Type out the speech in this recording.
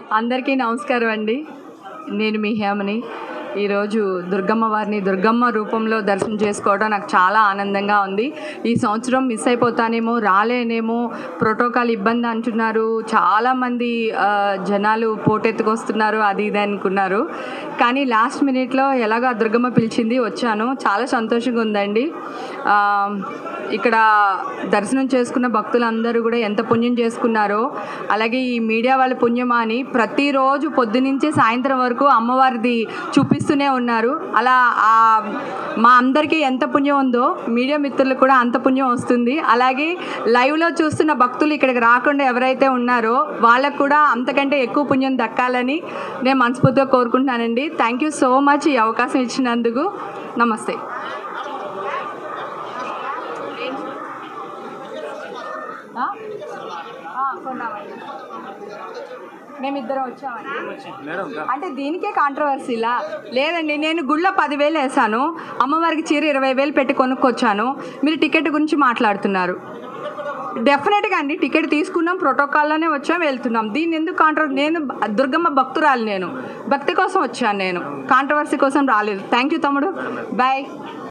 అందరికీ నమస్కారం అండి నేను మీ హేమని ఈరోజు దుర్గమ్మ వారిని దుర్గమ్మ రూపంలో దర్శనం చేసుకోవడం నాకు చాలా ఆనందంగా ఉంది ఈ సంవత్సరం మిస్ అయిపోతానేమో రాలేనేమో ప్రోటోకాల్ ఇబ్బంది అంటున్నారు చాలామంది ఆ, జనాలు పోటెత్తుకొస్తున్నారు అది ఇది అనుకున్నారు కానీ లాస్ట్ మినిట్లో ఎలాగో ఆ దుర్గమ్మ పిలిచింది వచ్చాను చాలా సంతోషంగా ఉందండి ఆ, ఇక్కడ దర్శనం చేసుకున్న భక్తులందరూ కూడా ఎంత పుణ్యం చేసుకున్నారో అలాగే ఈ మీడియా వాళ్ళ పుణ్యమా అని ప్రతిరోజు పొద్దునుంచి సాయంత్రం వరకు అమ్మవారిది చూపిస్తూనే ఉన్నారు అలా ఆ మా అందరికీ ఎంత పుణ్యం ఉందో మీడియా మిత్రులకు కూడా అంత పుణ్యం వస్తుంది అలాగే లైవ్లో చూస్తున్న భక్తులు ఇక్కడికి రాకుండా ఎవరైతే ఉన్నారో వాళ్ళకు కూడా అంతకంటే ఎక్కువ పుణ్యం దక్కాలని నేను మనస్ఫూర్తిగా కోరుకుంటున్నానండి థ్యాంక్ యూ సో మచ్ ఈ అవకాశం ఇచ్చినందుకు నమస్తే ఆ? ఆ, కొన్నామండి మేమిద్దరం వచ్చామండి అంటే దీనికే కాంట్రవర్సీలా లేదండి నేను గుళ్ళో పదివేలు వేసాను అమ్మవారికి చీర ఇరవై వేలు పెట్టి కొనుక్కొచ్చాను మీరు టికెట్ గురించి మాట్లాడుతున్నారు డెఫినెట్గా అండి టికెట్ తీసుకున్నాం ప్రోటోకాల్లోనే వచ్చాం వెళ్తున్నాం దీన్ని ఎందుకు కాంట్ర నేను దుర్గమ్మ భక్తురాలు నేను భక్తి కోసం వచ్చాను నేను కాంట్రవర్సీ కోసం రాలేదు థ్యాంక్ యూ తమ్ముడు బాయ్